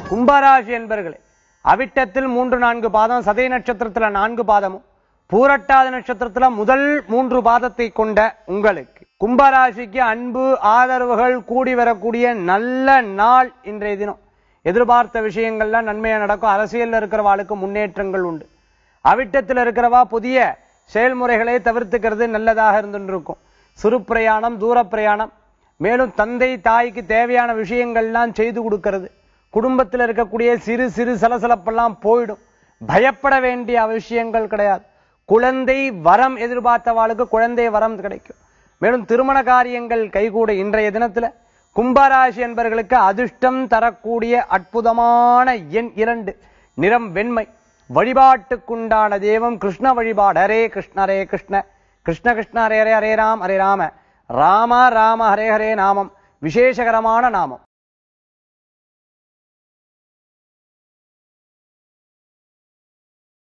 கும்பராசி என்பர்களே அவிட்டத்தில் மூன்று நான்கு பாதம் சதய நட்சத்திரத்துல நான்கு பாதமும் பூரட்டாத நட்சத்திரத்துல முதல் மூன்று பாதத்தை கொண்ட உங்களுக்கு கும்பராசிக்கு அன்பு ஆதரவுகள் கூடி வரக்கூடிய நல்ல நாள் இன்றைய தினம் எதிர்பார்த்த விஷயங்கள்லாம் நன்மையா நடக்கும் அரசியல்ல இருக்கிறவாளுக்கு முன்னேற்றங்கள் உண்டு அவிட்டத்தில் இருக்கிறவா புதிய செயல்முறைகளை தவிர்த்துக்கிறது நல்லதாக இருந்துட்டு இருக்கும் சிறு பிரயாணம் தூர பிரயாணம் மேலும் தந்தை தாய்க்கு தேவையான விஷயங்கள்லாம் செய்து கொடுக்கிறது குடும்பத்தில் இருக்கக்கூடிய சிறு சிறு சலசலப்பெல்லாம் போயிடும் பயப்பட வேண்டிய விஷயங்கள் கிடையாது குழந்தை வரம் எதிர்பார்த்தவாளுக்கு குழந்தை வரம் கிடைக்கும் மேலும் திருமண காரியங்கள் கைகூட இன்றைய தினத்துல கும்பராசி என்பவர்களுக்கு அதிர்ஷ்டம் தரக்கூடிய அற்புதமான எண் இரண்டு நிறம் வெண்மை வழிபாட்டுக்குண்டான தெய்வம் கிருஷ்ண வழிபாடு ஹரே கிருஷ்ண ஹரே கிருஷ்ண கிருஷ்ண கிருஷ்ண ஹரே ஹரே ஹரே ராம் ஹரே ராம ராம ராம ஹரே ஹரே நாமம் விசேஷகரமான நாமம்